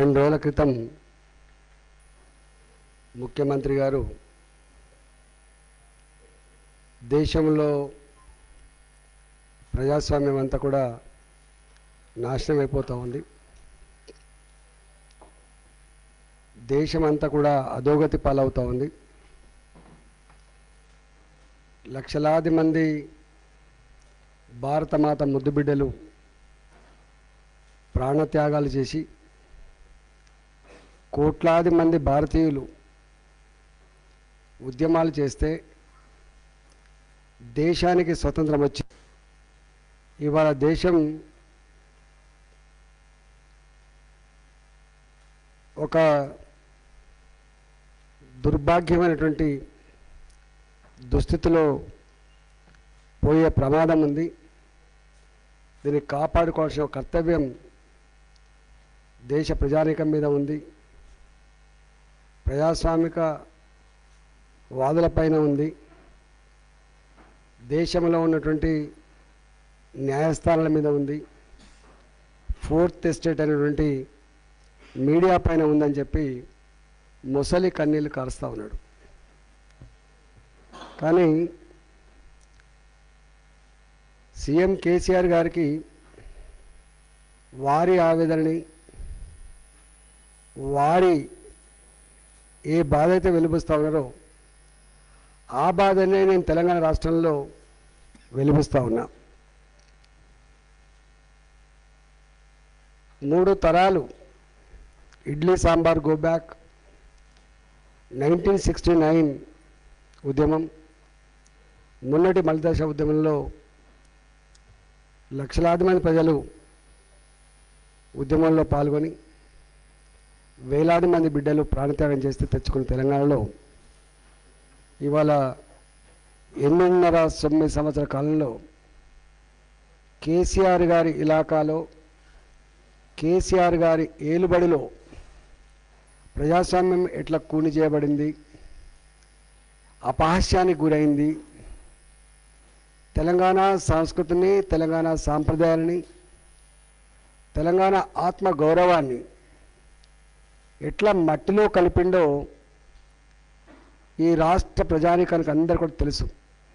రెండు రోజుల క్రితం ముఖ్యమంత్రి గారు దేశంలో ప్రజాస్వామ్యం అంతా కూడా నాశనం అయిపోతూ ఉంది దేశం అంతా కూడా అధోగతి పాలవుతూ ఉంది లక్షలాది మంది భారతమాత ముద్దుబిడ్డలు ప్రాణత్యాగాలు చేసి కోట్లాది మంది భారతీయులు ఉద్యమాలు చేస్తే దేశానికి స్వతంత్రం వచ్చి ఇవాళ దేశం ఒక దుర్భాగ్యమైనటువంటి దుస్థితిలో పోయే ప్రమాదం ఉంది దీన్ని కాపాడుకోవాల్సిన కర్తవ్యం దేశ ప్రజానీకం మీద ఉంది ప్రజాస్వామిక వాదులపైన ఉంది దేశంలో ఉన్నటువంటి న్యాయస్థానాల మీద ఉంది ఫోర్త్ ఎస్టేట్ అనేటువంటి మీడియా పైన ఉందని చెప్పి ముసలి కన్నీళ్ళు కారుస్తూ ఉన్నాడు కానీ సీఎం కేసీఆర్ గారికి వారి ఆవేదనని వారి ఏ బాధ అయితే వెలిపిస్తూ ఉన్నారో ఆ బాధనే నేను తెలంగాణ రాష్ట్రంలో వెలిపిస్తూ ఉన్నా మూడు తరాలు idli sambar go back nineteen sixty nine ఉద్యమం మొన్నటి మలిదశ ఉద్యమంలో లక్షలాది మంది ప్రజలు ఉద్యమంలో పాల్గొని వేలాది మంది బిడ్డలు ప్రాణత్యాగం చేస్తే తెచ్చుకున్న తెలంగాణలో ఇవాళ ఎనిమిదిన్నర తొమ్మిది సంవత్సరాల కాలంలో కేసీఆర్ గారి ఇలాకాలో కేసీఆర్ గారి ఏలుబడిలో ప్రజాస్వామ్యం ఎట్లా కూని చేయబడింది అపహాస్యానికి గురైంది తెలంగాణ సంస్కృతిని తెలంగాణ సాంప్రదాయాలని తెలంగాణ ఆత్మ గౌరవాన్ని ఎట్లా మట్టిలో కలిపిండో ఈ రాష్ట్ర ప్రజానికానికి అందరు కూడా తెలుసు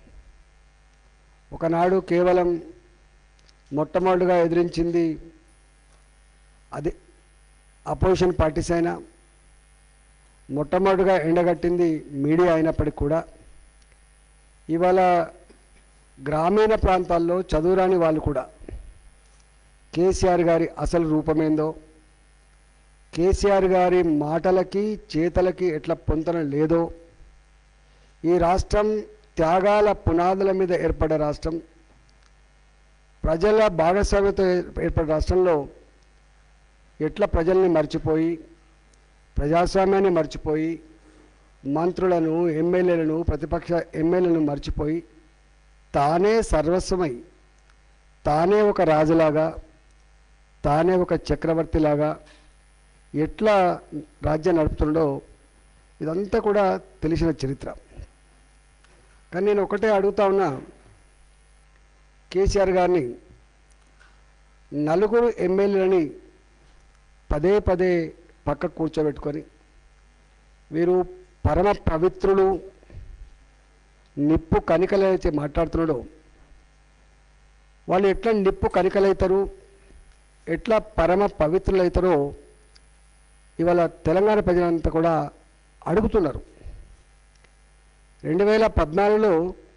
ఒకనాడు కేవలం మొట్టమొదటిగా ఎదిరించింది అది అపోజిషన్ పార్టీస్ అయినా మొట్టమొదటిగా ఎండగట్టింది మీడియా అయినప్పటికీ కూడా ఇవాళ గ్రామీణ ప్రాంతాల్లో చదువురాని వాళ్ళు కూడా కేసీఆర్ గారి అసలు రూపమేందో కేసీఆర్ గారి మాటలకి చేతలకి ఎట్లా పొంతన లేదో ఈ రాష్ట్రం త్యాగాల పునాదుల మీద ఏర్పడే రాష్ట్రం ప్రజల భాగస్వామ్యతో ఏర్పడే రాష్ట్రంలో ఎట్లా ప్రజల్ని మర్చిపోయి ప్రజాస్వామ్యాన్ని మర్చిపోయి మంత్రులను ఎమ్మెల్యేలను ప్రతిపక్ష ఎమ్మెల్యేలను మర్చిపోయి తానే సర్వస్వమై తానే ఒక రాజులాగా తానే ఒక చక్రవర్తిలాగా ఎట్లా రాజ్యం నడుపుతుండో ఇదంతా కూడా తెలిసిన చరిత్ర కానీ నేను ఒకటే అడుగుతా ఉన్నా కేసీఆర్ గారిని నలుగురు ఎమ్మెల్యేలని పదే పదే పక్క కూర్చోబెట్టుకొని వీరు పరమ పవిత్రులు నిప్పు కనికలైతే మాట్లాడుతున్నాడో వాళ్ళు ఎట్లా నిప్పు కనికలవుతారు ఎట్లా పరమ పవిత్రులు అవుతారో ఇవాళ తెలంగాణ ప్రజలంతా కూడా అడుగుతున్నారు రెండు వేల పద్నాలుగులో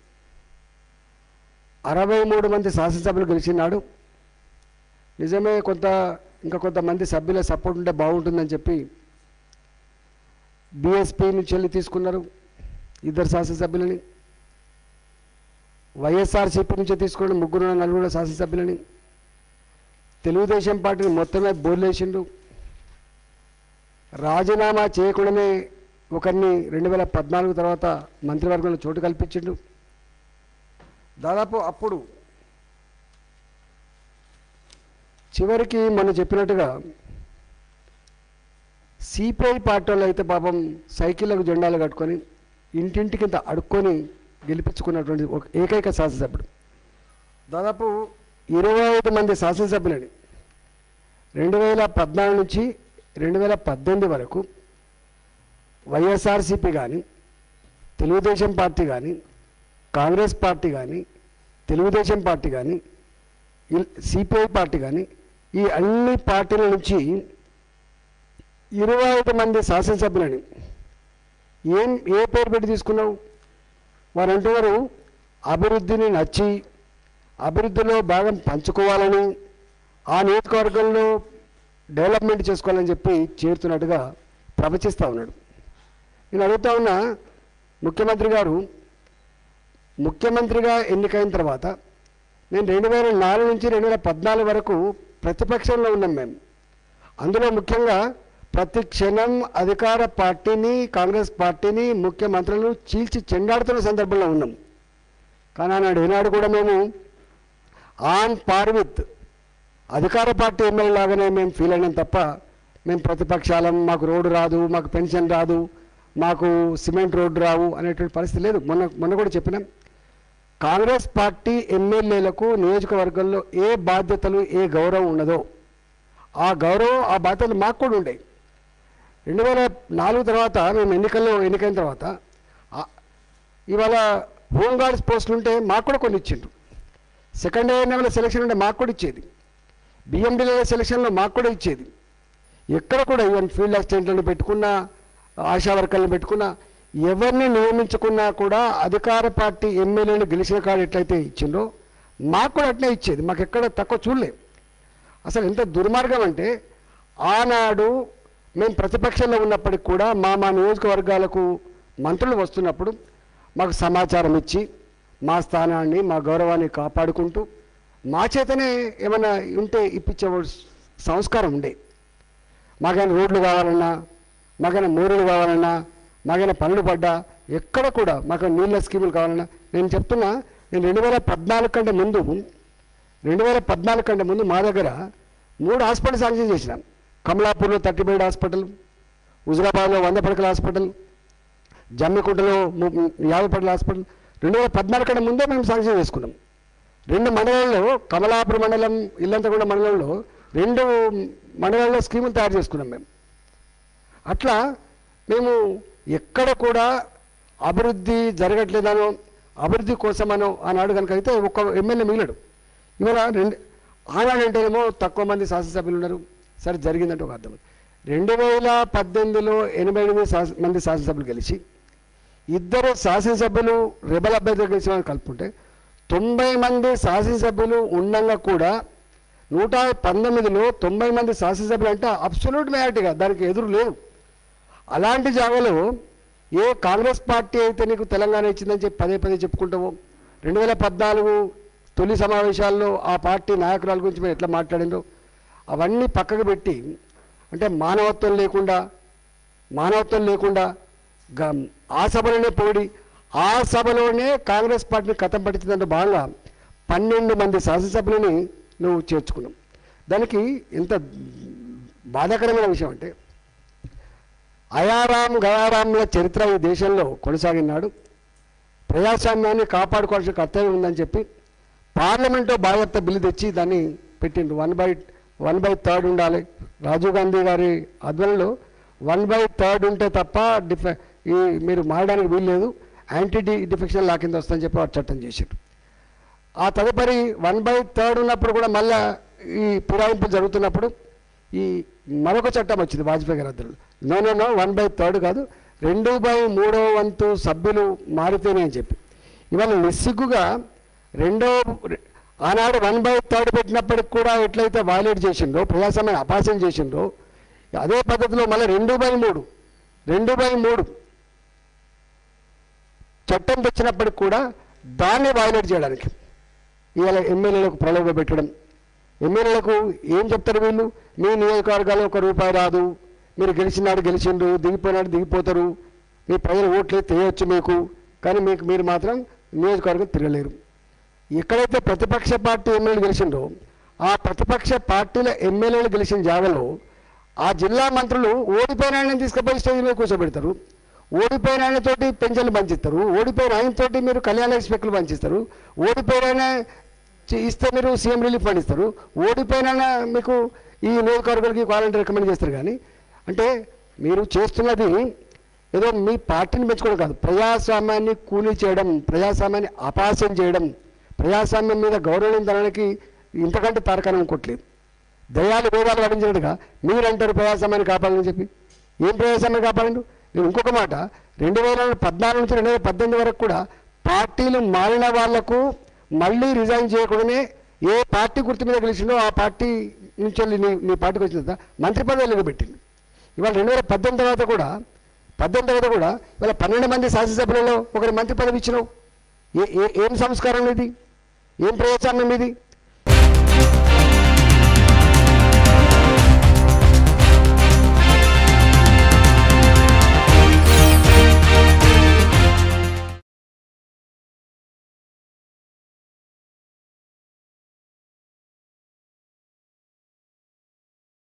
అరవై మూడు మంది శాసనసభ్యులు గెలిచినాడు నిజమే కొంత ఇంకా కొంతమంది సభ్యుల సపోర్ట్ ఉంటే బాగుంటుందని చెప్పి బీఎస్పీ నుంచి వెళ్ళి తీసుకున్నారు ఇద్దరు శాసనసభ్యులని వైఎస్ఆర్సీపీ నుంచి తీసుకున్న ముగ్గురు నలుగురు శాసనసభ్యులని తెలుగుదేశం పార్టీని మొత్తమే బోర్లేసిండు రాజీనామా చేయకుండానే ఒకరిని రెండు వేల పద్నాలుగు తర్వాత మంత్రివర్గంలో చోటు కల్పించిండు దాదాపు అప్పుడు చివరికి మనం చెప్పినట్టుగా సిపిఐ పార్టీ వాళ్ళు అయితే పాపం సైకిళ్ళకు జెండాలు కట్టుకొని ఇంటింటికి ఇంత అడుక్కొని గెలిపించుకున్నటువంటి ఒక ఏకైక శాసనసభ్యుడు దాదాపు ఇరవై ఐదు మంది శాసనసభ్యులని రెండు వేల పద్నాలుగు నుంచి రెండు వేల పద్దెనిమిది వరకు వైఎస్ఆర్సీపీ కానీ తెలుగుదేశం పార్టీ కానీ కాంగ్రెస్ పార్టీ కానీ తెలుగుదేశం పార్టీ కానీ సిపిఐ పార్టీ కానీ ఈ అన్ని పార్టీల నుంచి ఇరవై ఐదు మంది శాసనసభ్యులని ఏం ఏ పేరు పెట్టి తీసుకున్నావు వారు అంటున్నారు అభివృద్ధిని నచ్చి అభివృద్ధిలో భాగం పంచుకోవాలని ఆ నియోజకవర్గంలో డెవలప్మెంట్ చేసుకోవాలని చెప్పి చేరుతున్నట్టుగా ప్రవచిస్తూ ఉన్నాడు నేను అడుగుతా ఉన్నా ముఖ్యమంత్రి గారు ముఖ్యమంత్రిగా ఎన్నికైన తర్వాత నేను రెండు వేల నాలుగు నుంచి రెండు వేల పద్నాలుగు వరకు ప్రతిపక్షంలో ఉన్నాం మేము అందులో ముఖ్యంగా ప్రతి క్షణం అధికార పార్టీని కాంగ్రెస్ పార్టీని ముఖ్యమంత్రులను చీల్చి చెండాడుతున్న సందర్భంలో ఉన్నాం కానీ ఆనాడు ఈనాడు కూడా మేము ఆన్ పార్ విత్ అధికార పార్టీ ఎమ్మెల్యే లాగానే మేము ఫీల్ అయినాం తప్ప మేము ప్రతిపక్షాలం మాకు రోడ్డు రాదు మాకు పెన్షన్ రాదు మాకు సిమెంట్ రోడ్డు రావు అనేటువంటి పరిస్థితి లేదు మొన్న మొన్న కూడా చెప్పినాం కాంగ్రెస్ పార్టీ ఎమ్మెల్యేలకు నియోజకవర్గంలో ఏ బాధ్యతలు ఏ గౌరవం ఉన్నదో ఆ గౌరవం ఆ బాధ్యతలు మాకు కూడా ఉండేవి రెండు వేల నాలుగు తర్వాత మేము ఎన్నికల్లో ఎన్నికైన తర్వాత ఆ- ఇవాళ హోంగార్డ్స్ పోస్టులు ఉంటే మాకు కూడా కొన్ని ఇచ్చిండ్రు సెకండ్ లెవెల్ సెలక్షన్ ఉంటే మాకు కూడా ఇచ్చేది బిఎండీల సెలక్షన్లో మాకు కూడా ఇచ్చేది ఎక్కడ కూడా ఈవెన్ ఫీల్డ్ అసిస్టెంట్లను పెట్టుకున్నా ఆశా వర్కర్లను పెట్టుకున్నా ఎవరిని నియమించుకున్నా కూడా అధికార పార్టీ ఎమ్మెల్యేలు గెలిచిన కాడ ఎట్లయితే ఇచ్చిందో మాకు కూడా అట్లే ఇచ్చేది మాకు ఎక్కడ తక్కువ చూడలేం అసలు ఎంత దుర్మార్గం అంటే ఆనాడు మేము ప్రతిపక్షంలో ఉన్నప్పటికి కూడా మా మా నియోజకవర్గాలకు మంత్రులు వస్తున్నప్పుడు మాకు సమాచారం ఇచ్చి మా స్థానాన్ని మా గౌరవాన్ని కాపాడుకుంటూ మా చేతనే ఏమైనా ఉంటే ఇప్పించే సంస్కారం ఉండే మాకైనా రోడ్లు కావాలన్నా మాకైనా మోరులు కావాలన్నా మాకైనా పనులు పడ్డా ఎక్కడ కూడా మాకు నీళ్ళ స్కీములు కావాలన్నా నేను చెప్తున్నా నేను రెండు వేల పద్నాలుగు కంటే ముందు రెండు వేల పద్నాలుగు కంటే ముందు మా దగ్గర మూడు హాస్పిటల్ శాంక్షన్ చేసినాం కమలాపూర్లో థర్టీ బెడ్ హాస్పిటల్ హుజరాబాద్లో వంద పడకల హాస్పిటల్ జమ్మికుంటలో ము- ము- యాభై పడకల హాస్పిటల్ రెండు వేల పద్నాలుగు కంటే ముందే మేము శాంక్షన్ చేసుకున్నాం రెండు మండలాల్లో కమలాపురం మండలం ఇల్లంతగూడ మండలంలో రెండు మండలాల్లో స్కీములు తయారు చేసుకున్నాం మేము అట్లా మేము ఎక్కడ కూడా అభివృద్ధి జరగట్లేదనో అభివృద్ధి కోసమనో ఆనాడు కనుక అయితే ఒక్క ఎమ్మెల్యే మిగిలడు ఇవాళ రెండు ఆనాడు అంటేనేమో తక్కువ మంది శాసనసభ్యులు ఉన్నారు సరే జరిగిందంటే ఒక అర్థం రెండు వేల పద్దెనిమిదిలో ఎనభై ఎనిమిది శాస మంది శాసనసభ్యులు గెలిచి ఇద్దరు శాసనసభ్యులు రెబల్ అభ్యర్థులు గెలిచిన వాళ్ళు కలుపుకుంటే తొంభై మంది శాసనసభ్యులు ఉండగా కూడా నూట పంతొమ్మిదిలో తొంభై మంది శాసనసభ్యులు అంటే అబ్సల్యూట్ మెజార్టీగా దానికి ఎదురు లేదు అలాంటి జాగాలో ఏ కాంగ్రెస్ పార్టీ అయితే నీకు తెలంగాణ ఇచ్చిందని చెప్పి పదే పదే చెప్పుకుంటావో రెండు వేల పద్నాలుగు తొలి సమావేశాల్లో ఆ పార్టీ నాయకురాల గురించి మీరు ఎట్లా మాట్లాడిందో అవన్నీ పక్కకు పెట్టి అంటే మానవత్వం లేకుండా మానవత్వం లేకుండా గ- ఆ సభలోనే పోడి ఆ సభలోనే కాంగ్రెస్ పార్టీని కథం పట్టించినంత భాగంగా పన్నెండు మంది శాసనసభ్యులని నువ్వు చేర్చుకున్నావు దానికి ఎంత బాధాకరమైన విషయం అంటే అయారాం గయారాంల చరిత్ర ఈ దేశంలో కొనసాగినాడు ప్రజాస్వామ్యాన్ని కాపాడుకోవాల్సిన కర్తవ్యం ఉందని చెప్పి పార్లమెంట్లో బాధ్యత బిల్లు తెచ్చి దాన్ని పెట్టిండు one by one by third ఉండాలి రాజీవ్ గాంధీ గారి ఆధ్వర్యంలో వన్ బై థర్డ్ ఉంటే తప్ప డిఫె ఈ మీరు మారడానికి వీలు లేదు యాంటీ డి డిఫెక్షన్ లా కింద వస్తుందని చెప్పి వారు చట్టం చేశారు ఆ తదుపరి వన్ బై థర్డ్ ఉన్నప్పుడు కూడా మళ్ళా ఈ పురాయింపులు జరుగుతున్నప్పుడు ఈ మరొక చట్టం వచ్చింది వాజ్పేయి గారి అద్దరు no no no one by third కాదు రెండు బై మూడో వంతు సభ్యులు మారితేనే అని చెప్పి ఇవాళ నిస్సిగ్గుగా రెండో ఆనాడు వన్ బై థర్డ్ పెట్టినప్పటికి కూడా ఎట్లయితే వైలేట్ చేసిండ్రో ప్రజాస్వామ్యాన్ని అపాసం చేసిండ్రో అదే పద్ధతిలో మళ్ళీ రెండు బై మూడు రెండు బై మూడు చట్టం తెచ్చినప్పటికి కూడా దాన్ని వైలేట్ చేయడానికి ఇవాళ ఎమ్మెల్యేలకు ప్రలోభ పెట్టడం ఎమ్మెల్యేలకు ఏం చెప్తారు వీళ్ళు మీ నియోజకవర్గాల్లో ఒక రూపాయి రాదు మీరు గెలిచినాడు గెలిచిండ్రు దిగిపోయినాడు దిగిపోతారు మీ ప్రజలు ఓట్లు తెలియచ్చు మీకు కానీ మీకు మీరు మాత్రం నియోజకవర్గం తిరగలేరు ఎక్కడైతే ప్రతిపక్ష పార్టీ ఎమ్మెల్యేలు గెలిచిండ్రో ఆ ప్రతిపక్ష పార్టీల ఎమ్మెల్యేలు గెలిచిన జాగాలో ఆ జిల్లా మంత్రులు ఓడిపోయిన ఆయన తీసుకుపోయి స్టేజ్ మీద కూర్చోబెడతారు ఓడిపోయిన ఆయనతోటి పెన్షన్లు పంచిస్తారు ఓడిపోయిన ఆయనతోటి మీరు కళ్యాణ స్పెక్లు పంచిస్తారు ఓడిపోయిన ఆయన చి- ఇస్తే మీరు సీఎం రిలీఫ్ ఫండ్ ఇస్తారు ఓడిపోయిన ఆయన మీకు ఈ నియోజకవర్గాలకి వాలంటీర్ రికమెండ్ చేస్తారు కానీ అంటే మీరు చేస్తున్నది ఏదో మీ పార్టీని పెంచుకోవడం కాదు ప్రజాస్వామ్యాన్ని కూలీ చేయడం ప్రజాస్వామ్యాన్ని అపాస్యం చేయడం ప్రజాస్వామ్యం మీద గౌరవం తనడానికి ఇంతకంటే తారకాలం ఇంకోట్లేదు దయాలు వేదాలు వడించినట్టుగా మీరంటారు ప్రజాస్వామ్యాన్ని కాపాడాలని చెప్పి ఏం ప్రజాస్వామ్యం కాపాడండు నేను ఇంకొక మాట రెండు వేల పద్నాలుగు నుంచి రెండు వేల పద్దెనిమిది వరకు కూడా పార్టీలు మారిన వాళ్లకు మళ్ళీ రిజైన్ చేయకుండానే ఏ పార్టీ గుర్తు మీద గెలిచిండో ఆ పార్టీ నుంచి వెళ్ళి నీ నీ పార్టీకి వచ్చిన తర్వాత మంత్రి పదవులు పెట్టింది ఇవాళ రెండు వేల పద్దెనిమిది తర్వాత కూడా పద్దెనిమిది తర్వాత కూడా ఇవాళ పన్నెండు మంది శాసనసభ్యులలో ఒకరి మంత్రి పదవి ఇచ్చినావు ఏ ఏ ఏం సంస్కారం ఇది ఏం ప్రజాస్వామ్యం ఇది